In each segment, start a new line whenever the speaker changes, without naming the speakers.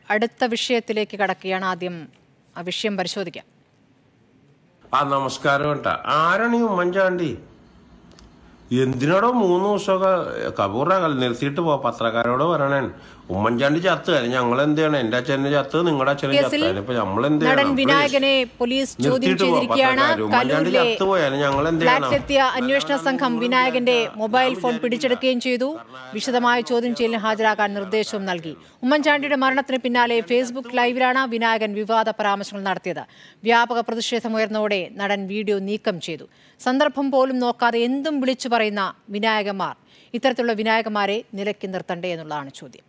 അടുത്ത വിഷയത്തിലേക്ക് കടക്കുകയാണ് ആദ്യം ആ വിഷയം പരിശോധിക്കാം
ആ നമസ്കാരം കേട്ടാ ആരാണ് ഈ ഉമ്മൻചാണ്ടി എന്തിനാടോ മൂന്ന് ദിവസമൊക്കെ കപൂറ നിർത്തിയിട്ട് പോ പത്രക്കാരോട് പറയണേ ഉമ്മൻചാണ്ടി ചത്ത് കാര്യം ഞങ്ങൾ എന്ത് ചെയ്യണം എന്റെ അച്ഛനെ ചത്ത് നിങ്ങളുടെ അച്ഛനെ
കേസിൽ
ചത്ത് ഇപ്പൊ നമ്മൾ എന്ത്
നടൻ
ചെയ്യണം
വിനായകനെ പോലീസ് ചോദ്യം ചെയ്തിരിക്കുകയാണ്
ഉമ്മൻചാണ്ടി
കലൂരിലെ
ചത്ത് പോയാലും ഞങ്ങൾ എന്ത് ചെയ്യണം
ഫ്ളാറ്റിലെത്തിയ അന്വേഷണ സംഘം വിനായകന്റെ മൊബൈൽ ഫോൺ പിടിച്ചെടുക്കുകയും ചെയ്തു വിശദമായ ചോദ്യം ചെയ്യലിന് ഹാജരാക്കാൻ നിർദ്ദേശവും നൽകി ഉമ്മൻചാണ്ടിയുടെ മരണത്തിന് പിന്നാലെ ഫേസ്ബുക്ക് ലൈവിലാണ് വിനായകൻ വിവാദ പരാമർശങ്ങൾ നടത്തിയത് വ്യാപക പ്രതിഷേധമുയർന്നതോടെ നടൻ വീഡിയോ നീക്കം ചെയ്തു സന്ദർഭം പോലും നോക്കാതെ എന്തും വിളിച്ചു പറയുന്ന വിനായകന്മാർ ഇത്തരത്തിലുള്ള വിനായകന്മാരെ നിലയ്ക്ക് നിർത്തണ്ടേ എന്നുള്ളതാണ് ചോദ്യം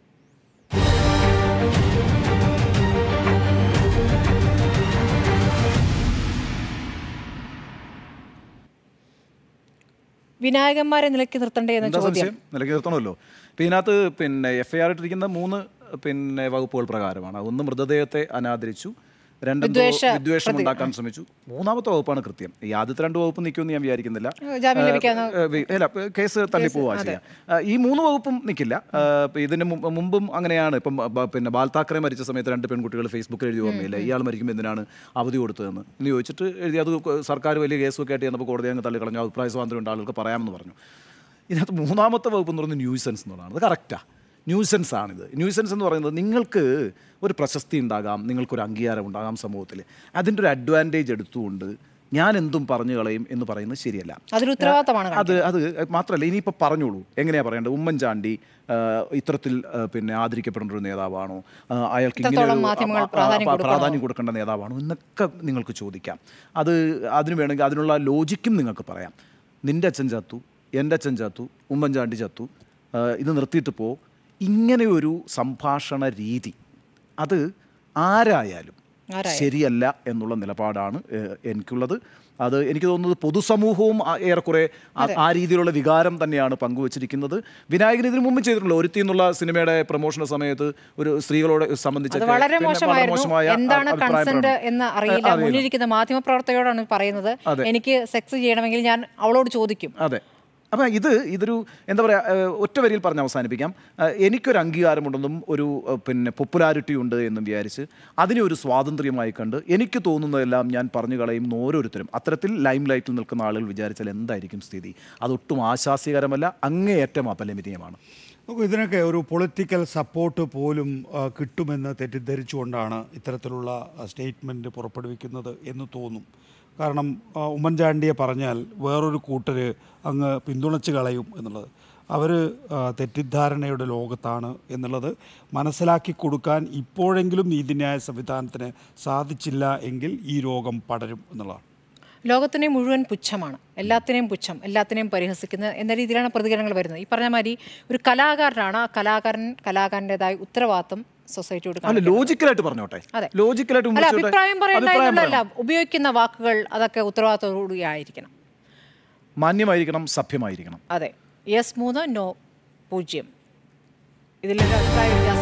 വിനായകന്മാരെ നിലയ്ക്ക് നിർത്തണ്ടേ എന്ന
എന്താ
ചോദ്യം
സംശയം നിലയ്ക്ക് നിർത്തണമല്ലോ ഇപ്പം ഇതിനകത്ത് പിന്നെ എഫ് ഐ ആർ ഇട്ടിരിക്കുന്ന മൂന്ന് പിന്നെ വകുപ്പുകൾ പ്രകാരമാണ് ഒന്ന് മൃതദേഹത്തെ അനാദരിച്ചു രണ്ടെന്തോ
വിദ്വേഷ
വിദ്വേഷം ഉണ്ടാക്കാൻ ശ്രമിച്ചു മൂന്നാമത്തെ വകുപ്പാണ് കൃത്യം ഈ ആദ്യത്തെ രണ്ട് വകുപ്പ് നിൽക്കുമെന്ന് ഞാൻ വിചാരിക്കുന്നില്ല
ജാമ്യം ലഭിക്കാവുന്ന
ഏഹ് വി- അല്ല കേസ് തള്ളിപ്പോവാ ചെയ്യാം ആ, ഈ മൂന്ന് വകുപ്പും നിൽക്കില്ല ആ, ഇപ്പൊ ഇതിന് മുമ്പ് മുമ്പും അങ്ങനെയാണ് ഇപ്പം ബ- പിന്നെ ബാൽ താക്കറെ മരിച്ച സമയത്ത് രണ്ട് പെൺകുട്ടികൾ ഫേസ്ബുക്കിൽ എഴുതി ഓർമ്മയില്ല ഇയാൾ മരിക്കുമ്പോൾ എന്തിനാണ് അവധി കൊടുത്തതെന്ന് എന്ന് ചോദിച്ചിട്ട് എഴുതി അത് കൊ- സർക്കാർ വലിയ കേസൊക്കെ ആയിട്ട് ചെന്നപ്പോൾ കോടതി അങ്ങ് തള്ളിക്കളഞ്ഞു അഭിപ്രായ സ്വാതന്ത്ര്യം ഉണ്ട് ആളുകൾക്ക് പറയാമെന്ന് പറഞ്ഞു ഇതിനകത്ത് മൂന്നാമത്തെ വകുപ്പ് എന്ന് പറയുന്നത് ന്യൂസൻസ് എന്നുള്ളതാണ് അത് കറക്റ്റാണ് ന്യൂസൻസ് ആണിത് ന്യൂസൻസ് എന്ന് പറയുന്നത് നിങ്ങൾക്ക് ഒരു പ്രശസ്തി ഉണ്ടാകാം നിങ്ങൾക്കൊരു അംഗീകാരം ഉണ്ടാകാം സമൂഹത്തിൽ അതിൻ്റെ ഒരു അഡ്വാൻറ്റേജ് എടുത്തുകൊണ്ട് ഞാൻ എന്തും പറഞ്ഞു കളയും എന്ന് പറയുന്നത് ശരിയല്ല
അതൊരു ഉത്തരവാദിത്തമാണ്
അത് അത് മാത്രമല്ല ഇനിയിപ്പോൾ പറഞ്ഞോളൂ എങ്ങനെയാ പറയേണ്ടത് ഉമ്മൻചാണ്ടി ആ, ഇത്തരത്തിൽ ആ, പിന്നെ ആദരിക്കപ്പെടേണ്ട ഒരു നേതാവാണോ ആ, അയാൾക്ക് ഇങ്ങനെ
ഇത്രത്തോളം
ഒരു
മാധ്യമങ്ങൾ
ആ, ആ,
പ്രാധാന്യം
ആ,
കൊടുക്കണോ?
പ്രാധാന്യം കൊടുക്കേണ്ട നേതാവാണോ എന്നൊക്കെ നിങ്ങൾക്ക് ചോദിക്കാം അത് അതിന് വേണമെങ്കിൽ അതിനുള്ള ലോജിക്കും നിങ്ങൾക്ക് പറയാം നിന്റെ അച്ഛൻ ചത്തു എൻ്റെ അച്ഛൻ ചത്തു ഉമ്മൻചാണ്ടി ചത്തു ആ, ഇത് നിർത്തിയിട്ട് പോ ഇങ്ങനെ ഒരു സംഭാഷണ രീതി അത് ആരായാലും
ആരായാലും.
ശരിയല്ല എന്നുള്ള നിലപാടാണ് ഏഹ്, എനിക്കുള്ളത് അത് എനിക്ക് തോന്നുന്നത് പൊതുസമൂഹവും ആ- ഏറെക്കുറെ ആ- ആ രീതിയിലുള്ള വികാരം തന്നെയാണ് പങ്കുവച്ചിരിക്കുന്നത് വിനായകൻ ഇതിനു മുമ്പ് ചെയ്തിട്ടുള്ള ഒരുത്തി എന്നുള്ള സിനിമയുടെ പ്രൊമോഷൻ സമയത്ത് ഒരു സ്ത്രീകളോട് സംബന്ധിച്ച്
അത് വളരെ മോശമായിരുന്നു എന്താണ് കൺസെന്റ് എന്ന് അറിയില്ല മുന്നിലിരിക്കുന്ന മാധ്യമപ്രവർത്തകരോടാണ് പറയുന്നത് എനിക്ക് സെക്സ് ചെയ്യണമെങ്കിൽ ഞാൻ അവളോട് ചോദിക്കും
അതെ അപ്പം ഇത് ഇതൊരു എന്താ പറയുക ഒറ്റ വരിയിൽ പറഞ്ഞ് അവസാനിപ്പിക്കാം ഏഹ്, എനിക്കൊരു അംഗീകാരമുണ്ടെന്നും ഒരു ഏഹ്, പിന്നെ പോപ്പുലാരിറ്റി ഉണ്ട് എന്നും വിചാരിച്ച് അതിനെ ഒരു സ്വാതന്ത്ര്യമായി കണ്ട് എനിക്ക് തോന്നുന്നതെല്ലാം ഞാൻ പറഞ്ഞു കളയും എന്ന് ഓരോരുത്തരും അത്തരത്തിൽ ലൈം ലൈറ്റിൽ നിൽക്കുന്ന ആളുകൾ വിചാരിച്ചാൽ എന്തായിരിക്കും സ്ഥിതി അതൊട്ടും ആശാസ്യകരമല്ല അങ്ങേയറ്റം അപലപനീയമാണ്
നമുക്ക് ഇതിനൊക്കെ ഒരു പൊളിറ്റിക്കൽ സപ്പോർട്ട് പോലും ആ, കിട്ടുമെന്ന് തെറ്റിദ്ധരിച്ചുകൊണ്ടാണ് ഇത്തരത്തിലുള്ള സ്റ്റേറ്റ്മെൻറ്റ് പുറപ്പെടുവിക്കുന്നത് എന്ന് തോന്നും കാരണം ആ, ഉമ്മൻചാണ്ടിയെ പറഞ്ഞാൽ വേറൊരു കൂട്ടര് അങ്ങ് പിന്തുണച്ച് കളയും എന്നുള്ളത് അവർ തെറ്റിദ്ധാരണയുടെ ലോകത്താണ് എന്നുള്ളത് മനസ്സിലാക്കി കൊടുക്കാൻ ഇപ്പോഴെങ്കിലും നീതിന്യായ സംവിധാനത്തിന് സാധിച്ചില്ല എങ്കിൽ ഈ രോഗം പടരും എന്നുള്ളതാണ്
ലോകത്തിനെ മുഴുവൻ പുച്ഛമാണ് എല്ലാത്തിനെയും പുച്ഛം എല്ലാത്തിനെയും പരിഹസിക്കുന്ന എന്ന രീതിയിലാണ് പ്രതികരണങ്ങൾ വരുന്നത് ഈ പറഞ്ഞ മാതിരി ഒരു കലാകാരനാണ് ആ കലാകാരൻ കലാകാരൻ്റെതായ ഉത്തരവാദിത്വം സൊസൈറ്റിയോട്
അല്ല
കാണിക്കണം.
ലോജിക്കലായിട്ട് പറഞ്ഞോട്ടെ
അതെ.
ലോജിക്കലായിട്ട്
അല്ല
മുമ്പോട്ട്
അഭിപ്രായം പറയണ്ട
അഭിപ്രായം
എന്നുള്ളതല്ല
പറയണം.
ഉപയോഗിക്കുന്ന വാക്കുകൾ അതൊക്കെ ഉത്തരവാദിത്തോടുകൂടി ആയിരിക്കണം
മാന്യമായിരിക്കണം സഭ്യമായിരിക്കണം
അതെ യെസ് മൂന്ന് നോ പൂജ്യം ഇതിലൊരു അഭിപ്രായ വ്യത്യാസം